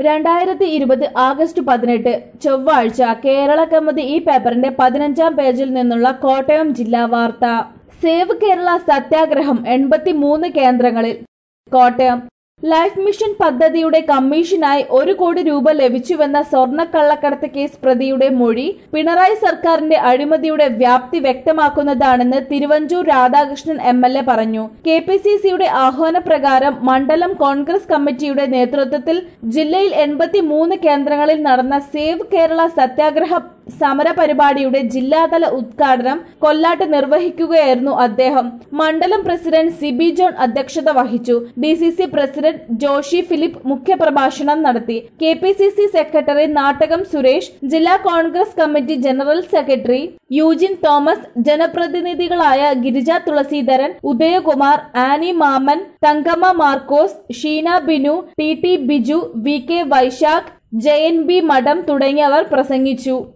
രണ്ടായിരത്തി ഇരുപത് ആഗസ്റ്റ് പതിനെട്ട് ചൊവ്വാഴ്ച കേരള കമ്മിറ്റി ഈ പേപ്പറിന്റെ പതിനഞ്ചാം പേജിൽ നിന്നുള്ള കോട്ടയം ജില്ലാ വാർത്ത സേവ് കേരള സത്യാഗ്രഹം എൺപത്തി മൂന്ന് കേന്ദ്രങ്ങളിൽ കോട്ടയം ലൈഫ് മിഷൻ പദ്ധതിയുടെ കമ്മീഷനായി ഒരു കോടി രൂപ ലഭിച്ചുവെന്ന സ്വർണ്ണക്കള്ളക്കടത്ത് കേസ് പ്രതിയുടെ മൊഴി പിണറായി സർക്കാരിന്റെ അഴിമതിയുടെ വ്യാപ്തി വ്യക്തമാക്കുന്നതാണെന്ന് Thiruvanchoor Radhakrishnan M L A പറഞ്ഞു കെ പി സി സിയുടെ ആഹ്വാനപ്രകാരം മണ്ഡലം കോൺഗ്രസ് കമ്മിറ്റിയുടെ നേതൃത്വത്തിൽ ജില്ലയിൽ എൺപത്തി മൂന്ന് കേന്ദ്രങ്ങളിൽ നടന്ന സേവ് കേരള സത്യാഗ്രഹ സമര പരിപാടിയുടെ ജില്ലാതല ഉദ്ഘാടനം കൊല്ലാട്ട് നിർവഹിക്കുകയായിരുന്നു അദ്ദേഹം മണ്ഡലം പ്രസിഡന്റ് സിബി ജോൺ അധ്യക്ഷത വഹിച്ചു D C C president Joshy Philip മുഖ്യപ്രഭാഷണം നടത്തി K P C C secretary Nattakam Suresh ജില്ലാ Congress committee general secretary Eugene Thomas ജനപ്രതിനിധികളായ Girija Thulaseedharan Udayakumar Annie Mammen Thankamma Markose Sheena Binu T T Biju V K Vaisakh Jayan B Madom തുടങ്ങിയവർ പ്രസംഗിച്ചു